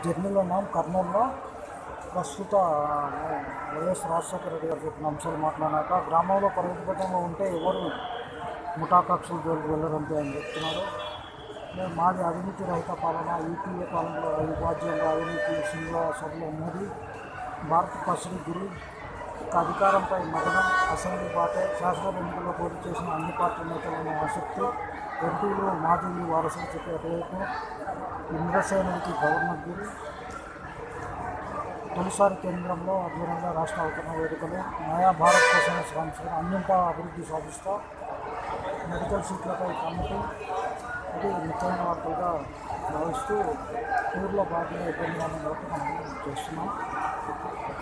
జర్నీలో ఉన్నాం కర్నూలులో ప్రస్తుత వైఎస్ రాజశేఖర రెడ్డి గారు చెప్పిన అంశాలు మాట్లాడినాక గ్రామంలో పరిమితంగా ఉంటే ఎవరు ముఠా కక్షలు జోలికి వెళ్ళరంతే అని చెప్తున్నారు మేము మాది అవినీతి రహిత పాలన యూపీఏ పాలనలో ఐదు బాధ్యులు అవినీతి విషయంలో సభలో మోదీ భారత పసిడి గురి ఇక అధికారంపై మదనం అసెంబ్లీ పార్టీ శాసనసభ ఎన్నికల్లో పోటీ చేసిన అన్ని పార్టీ నేతలను ఆసక్తి ఎంపీలు మాజీలు వారసులు చెప్పే రేపు ఇంద్రసేనుడికి గవర్నర్ గురి తొలిసారి కేంద్రంలో అధ్వర్యంగా రాష్ట్ర అవతరణ వేదికలు నయా భారత్ కోసం శ్రమించిన అన్నింటా అభివృద్ధి సాధిస్తా మెడికల్ సీట్లపై కమిటీ ఇది ముఖ్యమైన వార్తలుగా భావిస్తూ ఊర్లో భాగంగా ఇబ్బంది కాబట్టి మనం చేస్తున్నాం